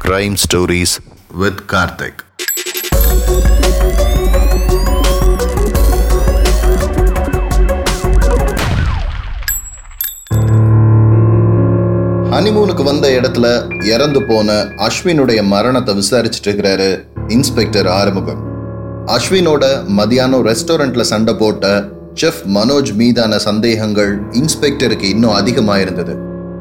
Crime Stories with Karthik. ஹனிமூனுக்கு வந்த இடத்துல இறந்து போன அஸ்வினுடைய மரணத்தை விசாரிச்சுட்டு இருக்கிறாரு இன்ஸ்பெக்டர் ஆறுமுகம் அஸ்வினோட மதியானம் ரெஸ்டாரண்ட்ல சண்டை போட்ட செஃப் மனோஜ் மீதான சந்தேகங்கள் இன்ஸ்பெக்டருக்கு இன்னும் அதிகமாயிருந்தது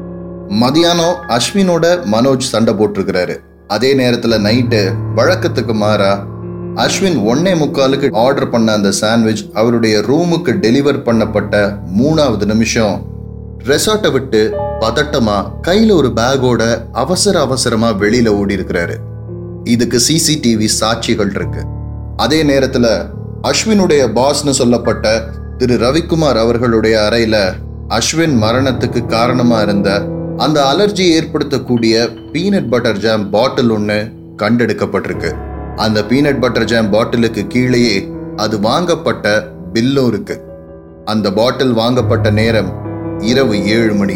மதியானம் அஸ்வினோட மனோஜ் சண்டை போட்டிருக்கிறாரு அதே நேரத்துல நைட்டு வழக்கத்துக்கு மாறா அஸ்வின் ஒன்னே முக்காலுக்கு ஆர்டர் பண்ண அந்த சாண்ட்விச் அவருடைய ரூமுக்கு டெலிவர் பண்ணப்பட்ட மூணாவது நிமிஷம் ரெசார்ட்டை விட்டு பதட்டமா கையில ஒரு பேக்கோட அவசர அவசரமா வெளியில ஓடி இருக்கிறாரு இதுக்கு சிசிடிவி சாட்சிகள் இருக்கு அதே நேரத்துல அஸ்வினுடைய பாஸ்னு சொல்லப்பட்ட திரு ரவிக்குமார் அவர்களுடைய அறையில அஸ்வின் மரணத்துக்கு காரணமா இருந்த அந்த அலர்ஜி ஏற்படுத்தக்கூடிய பீனட் பட்டர் ஜாம் பாட்டில் ஒன்று கண்டெடுக்கப்பட்டிருக்கு அந்த பீனட் பட்டர் ஜாம் பாட்டிலுக்கு கீழேயே அது வாங்கப்பட்ட பில்லும் இருக்கு அந்த பாட்டில் வாங்கப்பட்ட நேரம் இரவு ஏழு மணி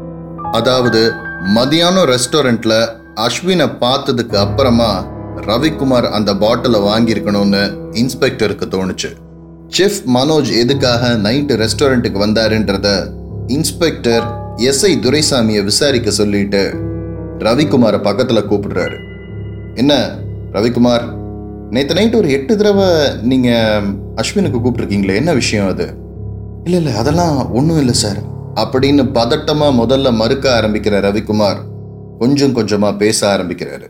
அதாவது மதியானம் ரெஸ்டாரண்ட்ல அஸ்வினை பார்த்ததுக்கு அப்புறமா ரவிக்குமார் அந்த பாட்டிலை வாங்கியிருக்கணும்னு இன்ஸ்பெக்டருக்கு தோணுச்சு செஃப் மனோஜ் எதுக்காக நைட்டு ரெஸ்டாரண்ட்டுக்கு வந்தாருன்றத இன்ஸ்பெக்டர் எஸ்ஐ துரைசாமியை விசாரிக்க சொல்லிட்டு ரவிக்குமாரை பக்கத்துல கூப்பிடுறாரு என்ன ரவிக்குமார் நேற்று நைட்டு ஒரு எட்டு தடவை நீங்க அஸ்வினுக்கு கூப்பிட்டுருக்கீங்களே என்ன விஷயம் அது இல்லை இல்லை அதெல்லாம் ஒன்றும் இல்லை சார் அப்படின்னு பதட்டமா முதல்ல மறுக்க ஆரம்பிக்கிற ரவிக்குமார் கொஞ்சம் கொஞ்சமா பேச ஆரம்பிக்கிறாரு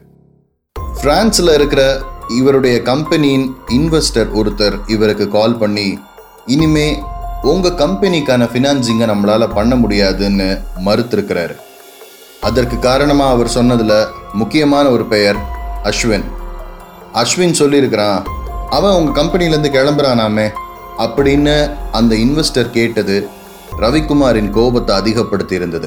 பிரான்ஸ்ல இருக்கிற இவருடைய கம்பெனியின் இன்வெஸ்டர் ஒருத்தர் இவருக்கு கால் பண்ணி இனிமே உங்க கம்பெனிக்கான ஃபினான்சிங்கை நம்மளால பண்ண முடியாதுன்னு மறுத்திருக்கிறாரு அதற்கு காரணமா அவர் சொன்னதுல முக்கியமான ஒரு பெயர் அஸ்வின் அஸ்வின் சொல்லியிருக்கிறான் அவன் உங்க கம்பெனிலேருந்து கிளம்புறானாமே அப்படின்னு அந்த இன்வெஸ்டர் கேட்டது ரவிக்குமாரின் கோபத்தை அதிகப்படுத்தி இருந்தது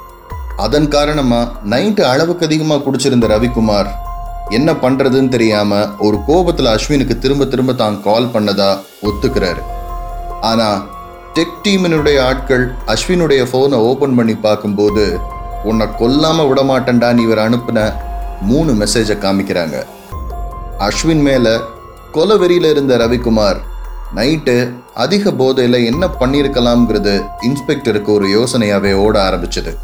அதன் காரணமா நைட்டு அளவுக்கு அதிகமா குடிச்சிருந்த ரவிக்குமார் என்ன பண்றதுன்னு தெரியாம ஒரு கோபத்துல அஸ்வினுக்கு திரும்ப திரும்ப தான் கால் பண்ணதா ஒத்துக்கிறாரு ஆனா டெக் டீமினுடைய ஆட்கள் அஸ்வினுடைய ஃபோனை ஓபன் பண்ணி பார்க்கும்போது உன்னை கொல்லாம விடமாட்டேன்டான்னு இவர் அனுப்பின மூணு மெசேஜை காமிக்கிறாங்க அஸ்வின் மேல கொலவெறியில இருந்த ரவிக்குமார் நைட்டு அதிக போதையில என்ன பண்ணியிருக்கலாம்ங்கிறது இன்ஸ்பெக்டருக்கு ஒரு யோசனையாவே ஓட ஆரம்பிச்சது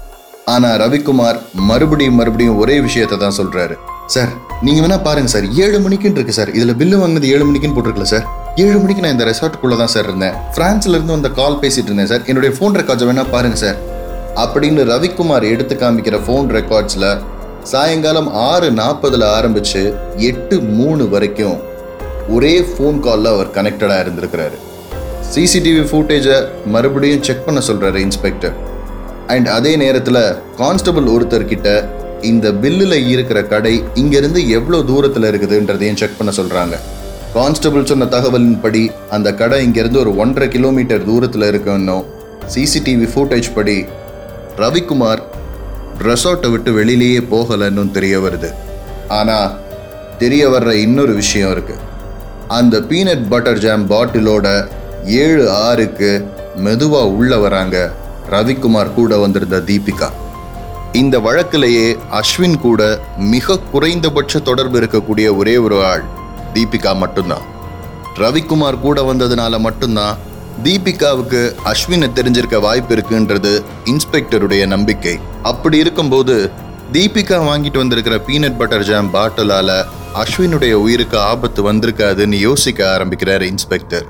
ஆனா ரவிக்குமார் மறுபடியும் மறுபடியும் ஒரே விஷயத்தை தான் சொல்றாரு சார் நீங்க வேணா பாருங்க சார் ஏழு மணிக்குன்னு இருக்கு சார் இதுல பில்லு வாங்கினது ஏழு மணிக்குன்னு போட்டிருக்கல சார் ஏழு மணிக்கு நான் இந்த ரெசார்ட்டுக்குள்ள தான் சார் இருந்தேன் பிரான்ஸ்ல இருந்து வந்த கால் பேசிட்டு இருந்தேன் சார் என்னுடைய ஃபோன் ரெக்கார்ட்ஸை வேணா பாருங்க சார் அப்படின்னு ரவிக்குமார் எடுத்து காமிக்கிற ஃபோன் ரெக்கார்ட்ஸ்ல சாயங்காலம் ஆறு நாற்பதுல ஆரம்பிச்சு எட்டு மூணு வரைக்கும் ஒரே ஃபோன் காலில் அவர் கனெக்டடாக இருந்திருக்கிறாரு சிசிடிவி ஃபுட்டேஜை மறுபடியும் செக் பண்ண சொல்கிறாரு இன்ஸ்பெக்டர் அண்ட் அதே நேரத்தில் கான்ஸ்டபிள் ஒருத்தர்கிட்ட இந்த பில்லில் இருக்கிற கடை இங்கேருந்து எவ்வளோ தூரத்தில் இருக்குதுன்றதையும் செக் பண்ண சொல்கிறாங்க கான்ஸ்டபிள் சொன்ன தகவலின்படி அந்த கடை இங்கேருந்து ஒரு ஒன்றரை கிலோமீட்டர் தூரத்தில் இருக்குன்னும் சிசிடிவி ஃபுட்டேஜ் படி ரவிக்குமார் ரெசார்ட்டை விட்டு வெளியிலேயே போகலைன்னு தெரிய வருது ஆனால் தெரிய வர்ற இன்னொரு விஷயம் இருக்குது அந்த பீனட் பட்டர் ஜாம் பாட்டிலோட ஏழு ஆறுக்கு மெதுவாக உள்ள வராங்க ரவிக்குமார் கூட வந்திருந்த தீபிகா இந்த வழக்கிலேயே அஸ்வின் கூட மிக குறைந்தபட்ச தொடர்பு இருக்கக்கூடிய ஒரே ஒரு ஆள் தீபிகா மட்டும்தான் ரவிக்குமார் கூட வந்ததுனால மட்டும்தான் தீபிகாவுக்கு அஸ்வினை தெரிஞ்சிருக்க வாய்ப்பு இருக்குன்றது இன்ஸ்பெக்டருடைய நம்பிக்கை அப்படி இருக்கும்போது தீபிகா வாங்கிட்டு வந்திருக்கிற பீனட் பட்டர் ஜாம் பாட்டிலால அஸ்வினுடைய உயிருக்கு ஆபத்து வந்திருக்காதுன்னு யோசிக்க ஆரம்பிக்கிறார் இன்ஸ்பெக்டர்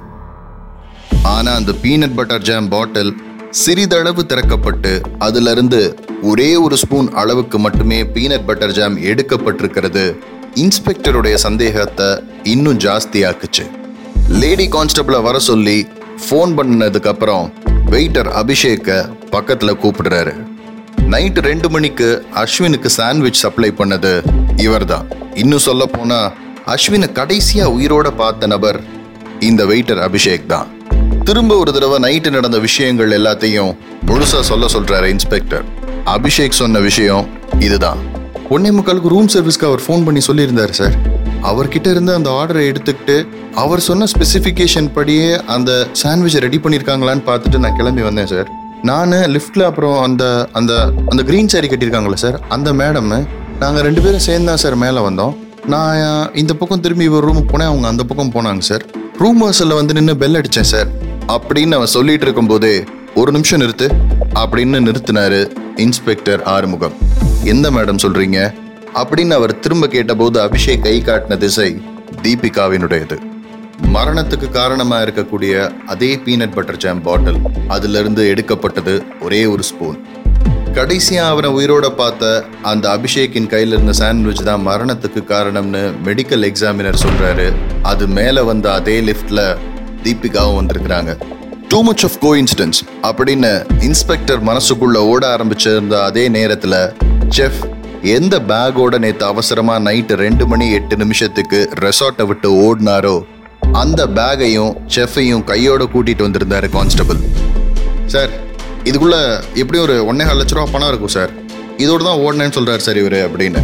ஆனா அந்த பீனட் பட்டர் ஜாம் பாட்டில் சிறிதளவு திறக்கப்பட்டு அதுல இருந்து ஒரே ஒரு ஸ்பூன் அளவுக்கு மட்டுமே பீனட் பட்டர் ஜாம் எடுக்கப்பட்டிருக்கிறது இன்ஸ்பெக்டருடைய சந்தேகத்தை இன்னும் ஜாஸ்தியாக்குச்சு லேடி கான்ஸ்டபிளை வர சொல்லி ஃபோன் பண்ணதுக்கு அப்புறம் வெயிட்டர் அபிஷேக்க பக்கத்துல கூப்பிடுறாரு நைட் ரெண்டு மணிக்கு அஸ்வினுக்கு சாண்ட்விச் சப்ளை பண்ணது இவர்தான் இன்னும் சொல்ல போனா அஸ்வினை கடைசியா உயிரோட பார்த்த நபர் இந்த வெயிட்டர் அபிஷேக் தான் திரும்ப ஒரு தடவை நைட்டு நடந்த விஷயங்கள் எல்லாத்தையும் முழுசா சொல்ல சொல்றாரு இன்ஸ்பெக்டர் அபிஷேக் சொன்ன விஷயம் இதுதான் ஒன்னே முக்காலுக்கு ரூம் சர்வீஸ்க்கு அவர் ஃபோன் பண்ணி சொல்லியிருந்தார் சார் அவர்கிட்ட இருந்து அந்த ஆர்டரை எடுத்துக்கிட்டு அவர் சொன்ன ஸ்பெசிஃபிகேஷன் படியே அந்த சாண்ட்விச்சை ரெடி பண்ணியிருக்காங்களான்னு பார்த்துட்டு நான் கிளம்பி வந்தேன் சார் நான் லிஃப்ட்டில் அப்புறம் அந்த அந்த அந்த க்ரீன் சாரி கட்டியிருக்காங்களே சார் அந்த மேடம் நாங்கள் ரெண்டு பேரும் சேர்ந்து தான் சார் மேலே வந்தோம் நான் அஹ், இந்த பக்கம் திரும்பி இவர் ரூமுக்கு போனேன் அவங்க அந்த பக்கம் போனாங்க சார் ரூம் வாசலில் வந்து நின்று பெல் அடித்தேன் சார் அப்படின்னு அவன் சொல்லிட்டு இருக்கும்போதே ஒரு நிமிஷம் நிறுத்து அப்படின்னு நிறுத்தினாரு இன்ஸ்பெக்டர் ஆறுமுகம் எந்த மேடம் சொல்றீங்க அப்படின்னு அவர் திரும்ப கேட்டபோது அபிஷேக் கை காட்டின திசை தீபிகாவினுடையது மரணத்துக்கு காரணமா இருக்கக்கூடிய அதே பீனட் பட்டர் ஜாம் பாட்டில் அதுல இருந்து எடுக்கப்பட்டது ஒரே ஒரு ஸ்பூன் கடைசியா அவனை உயிரோட பார்த்த அந்த அபிஷேக்கின் கையில இருந்த சாண்ட்விச் தான் மரணத்துக்கு காரணம்னு மெடிக்கல் எக்ஸாமினர் சொல்றாரு அது மேல வந்த அதே லிஃப்ட்ல தீபிகாவும் வந்திருக்கிறாங்க too much of coincidents அப்படின்னு இன்ஸ்பெக்டர் மனசுக்குள்ள ஓட ஆரம்பிச்சிருந்த அதே நேரத்துல செஃப் எந்த பேக்கோட நேத்து அவசரமா நைட்டு ரெண்டு மணி எட்டு நிமிஷத்துக்கு ரெசார்ட்டை விட்டு ஓடினாரோ அந்த பேக்கையும் செஃப்பையும் கையோட கூட்டிட்டு வந்திருந்தாரு கான்ஸ்டபிள் சார் இதுக்குள்ள எப்படியும் ஒரு ஒன்னே கால் லட்ச ரூபா பணம் இருக்கும் சார் இதோட தான் ஓடினேன்னு சொல்றாரு சார் இவரு அப்படின்னு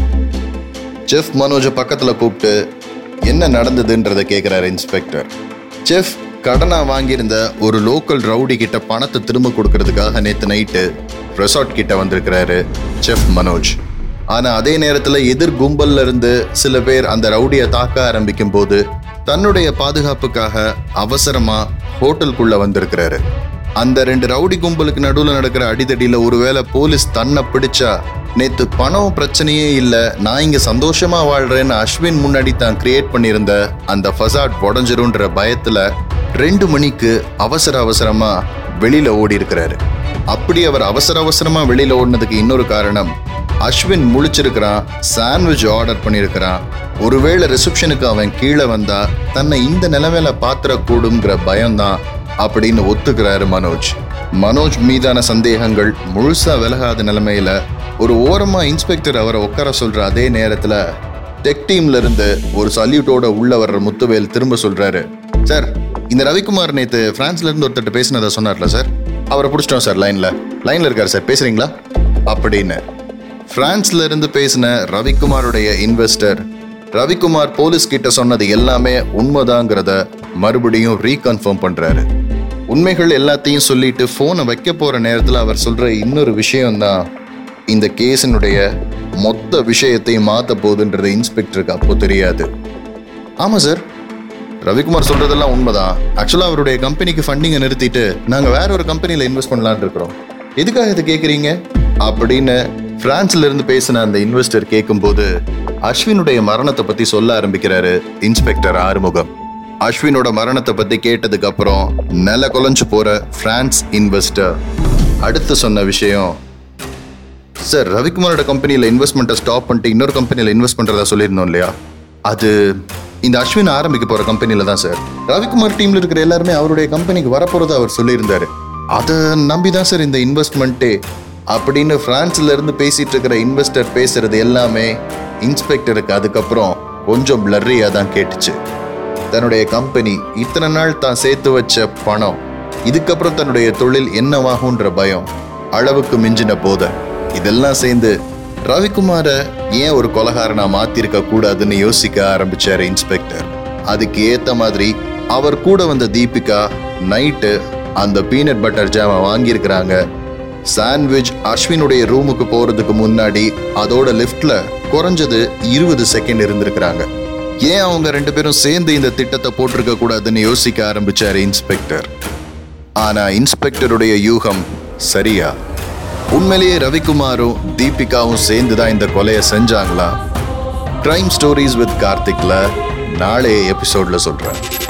செஃப் மனோஜை பக்கத்தில் கூப்பிட்டு என்ன நடந்ததுன்றதை கேட்குறாரு இன்ஸ்பெக்டர் செஃப் கடனா வாங்கியிருந்த ஒரு லோக்கல் ரவுடி கிட்ட பணத்தை திரும்ப கொடுக்கறதுக்காக நேற்று நைட்டு ரெசார்ட் கிட்ட வந்திருக்கிறாரு செஃப் மனோஜ் ஆனால் அதே நேரத்தில் எதிர் கும்பல்ல இருந்து சில பேர் அந்த ரவுடியை தாக்க ஆரம்பிக்கும் போது தன்னுடைய பாதுகாப்புக்காக அவசரமா ஹோட்டலுக்குள்ள வந்திருக்கிறாரு அந்த ரெண்டு ரவுடி கும்பலுக்கு நடுவில் நடக்கிற அடிதடியில ஒருவேளை போலீஸ் தன்னை பிடிச்சா நேத்து பணம் பிரச்சனையே இல்ல நான் இங்க சந்தோஷமா வாழ்றேன்னு அஸ்வின் முன்னாடி தான் கிரியேட் பண்ணியிருந்த அந்த ஃபசாட் உடஞ்சிரும்ன்ற பயத்துல ரெண்டு மணிக்கு அவசர அவசரமா வெளியில ஓடி இருக்கிறாரு அப்படி அவர் அவசர அவசரமா வெளியில ஓடினதுக்கு இன்னொரு காரணம் அஸ்வின் முழிச்சிருக்கிறான் சாண்ட்விச் ஆர்டர் பண்ணியிருக்கிறான் ஒருவேளை ரிசப்ஷனுக்கு அவன் கீழே வந்தா தன்னை இந்த நிலைமையில பாத்திரக்கூடுங்கிற பயம்தான் அப்படின்னு ஒத்துக்கிறாரு மனோஜ் மனோஜ் மீதான சந்தேகங்கள் முழுசா விலகாத நிலைமையில ஒரு ஓரமா இன்ஸ்பெக்டர் அவரை உட்கார சொல்ற அதே நேரத்துல டெக் டீம்ல இருந்து ஒரு சல்யூட்டோட உள்ள வர்ற முத்துவேல் திரும்ப சொல்றாரு சார் இந்த ரவிக்குமார் நேத்து பிரான்ஸ்ல இருந்து ஒருத்தர் பேசினதை சொன்னார்ல சார் அவரை பிடிச்சிட்டோம் சார் லைன்ல லைன்ல இருக்காரு சார் பேசுறீங்களா அப்படின்னு பிரான்ஸ்ல இருந்து பேசின ரவிக்குமாருடைய இன்வெஸ்டர் ரவிக்குமார் போலீஸ் கிட்ட சொன்னது எல்லாமே உண்மைதாங்கிறத மறுபடியும் ரீகன்ஃபார்ம் பண்றாரு உண்மைகள் எல்லாத்தையும் சொல்லிட்டு போனை வைக்க போற நேரத்துல அவர் சொல்ற இன்னொரு விஷயம்தான் இந்த கேஸினுடைய மொத்த விஷயத்தையும் மாத்த போகுதுன்றது இன்ஸ்பெக்டருக்கு அப்போ தெரியாது ஆமா சார் ரவிக்குமார் சொல்றதெல்லாம் உண்மைதான் ஆக்சுவலா அவருடைய கம்பெனிக்கு ஃபண்டிங்கை நிறுத்திட்டு நாங்க வேற ஒரு கம்பெனில இன்வெஸ்ட் பண்ணலாம்னு இருக்கிறோம் எதுக்காக இதை கேக்குறீங்க அப்படின்னு பிரான்ஸ்ல இருந்து பேசின அந்த இன்வெஸ்டர் கேட்கும்போது அஸ்வினுடைய மரணத்தை பத்தி சொல்ல ஆரம்பிக்கிறாரு இன்ஸ்பெக்டர் ஆறுமுகம் அஸ்வினோட மரணத்தை பத்தி கேட்டதுக்கு அப்புறம் நில குலைஞ்சு போற பிரான்ஸ் இன்வெஸ்டர் அடுத்து சொன்ன விஷயம் சார் ரவிக்குமாரோட கம்பெனியில் இன்வெஸ்ட்மெண்ட்டை ஸ்டாப் பண்ணிட்டு இன்னொரு கம்பெனியில் இன்வெஸ்ட் பண்ணுறதா சொல்லியிருந்தோம் இல்லையா அது இந்த அஸ்வின் ஆரம்பிக்க போகிற கம்பெனியில் தான் சார் ரவிக்குமார் டீமில் இருக்கிற எல்லாருமே அவருடைய கம்பெனிக்கு வரப்போகிறதா அவர் சொல்லியிருந்தாரு அதை நம்பி தான் சார் இந்த இன்வெஸ்ட்மெண்ட்டே அப்படின்னு பிரான்ஸ்ல இருந்து பேசிட்டு இருக்கிற இன்வெஸ்டர் பேசுறது எல்லாமே இன்ஸ்பெக்டருக்கு அதுக்கப்புறம் கொஞ்சம் பிளர்ரியாக தான் கேட்டுச்சு தன்னுடைய கம்பெனி இத்தனை நாள் தான் சேர்த்து வச்ச பணம் இதுக்கப்புறம் தன்னுடைய தொழில் என்னவாகுன்ற பயம் அளவுக்கு மிஞ்சின போத இதெல்லாம் சேர்ந்து ரவிக்குமாரை ஏன் ஒரு கொலகாரனா மாத்திருக்க கூடாதுன்னு யோசிக்க ஆரம்பிச்சாரு இன்ஸ்பெக்டர் அதுக்கு ஏத்த மாதிரி அவர் கூட வந்த தீபிகா நைட்டு அந்த பீனட் பட்டர் ஜாமை வாங்கியிருக்கிறாங்க சாண்ட்விச் அஸ்வினுடைய ரூமுக்கு போறதுக்கு முன்னாடி அதோட லிஃப்ட்ல குறைஞ்சது இருபது செகண்ட் இருந்திருக்கிறாங்க ஏன் அவங்க ரெண்டு பேரும் சேர்ந்து இந்த திட்டத்தை போட்டிருக்க கூடாதுன்னு யோசிக்க ஆரம்பிச்சாரு இன்ஸ்பெக்டர் ஆனா இன்ஸ்பெக்டருடைய யூகம் சரியா உண்மையிலேயே ரவிக்குமாரும் தீபிகாவும் சேர்ந்து தான் இந்த கொலையை செஞ்சாங்களா கிரைம் ஸ்டோரிஸ் வித் கார்த்திக்ல நாளைய எபிசோட்ல சொல்றேன்